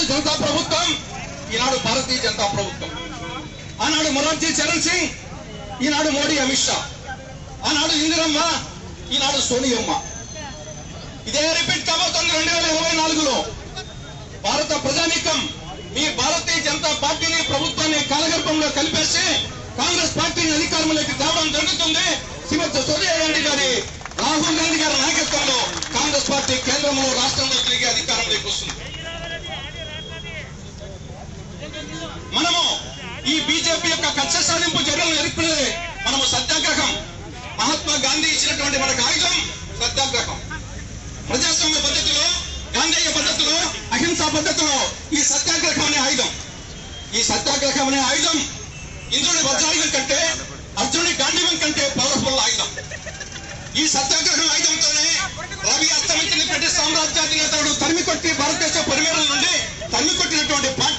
జనతా ప్రభుత్వం ఈనాడు భారతీయ జనతా ప్రభుత్వం ఆనాడు మొరార్జీ చరణ్ సింగ్ ఈనాడు మోడీ అమిత్ షా ఆనాడు ఇందిరమ్మ ఈనాడు సోనియమ్మ ఇదే రిపీట్ కాబోతోంది రెండు వేల ఇరవై నాలుగులో భారత ప్రజానీకం మీ భారతీయ జనతా పార్టీని ప్రభుత్వాన్ని కాలగర్భంలో కలిపేసి కాంగ్రెస్ పార్టీని అధికారంలోకి తేవడం జరుగుతుంది శ్రీమతి సోనియా గాంధీ గారి రాహుల్ గాంధీ గారి నాయకత్వంలో కాంగ్రెస్ పార్టీ కేంద్రంలో రాష్ట్రంలో తిరిగి అధికారంలోకి వస్తుంది మనము ఈ బీజేపీ యొక్క కక్ష సాధింపు చర్యలను ఎదుర్కొనేది మనము సత్యాగ్రహం మహాత్మా గాంధీ ఇచ్చినటువంటి మనకు ఆయుధం సత్యాగ్రహం ప్రజాస్వామ్య పద్ధతిలో గాంధేయ పద్ధతిలో అహింసా పద్ధతిలో ఈ సత్యాగ్రహం అనే ఆయుధం ఈ సత్యాగ్రహం అనే ఆయుధం ఇంద్రుడి వజ్రాయుధం కంటే అర్జునుడి గాంధీవం కంటే పవర్ఫుల్ ఆయుధం ఈ సత్యాగ్రహం ఆయుధంతోనే రవి అస్తమించిన బ్రిటిష్ సామ్రాజ్యాధినేతడు తరిమి కొట్టి భారతదేశ పరివేరం నుండి తరిమి కొట్టినటువంటి పార్టీ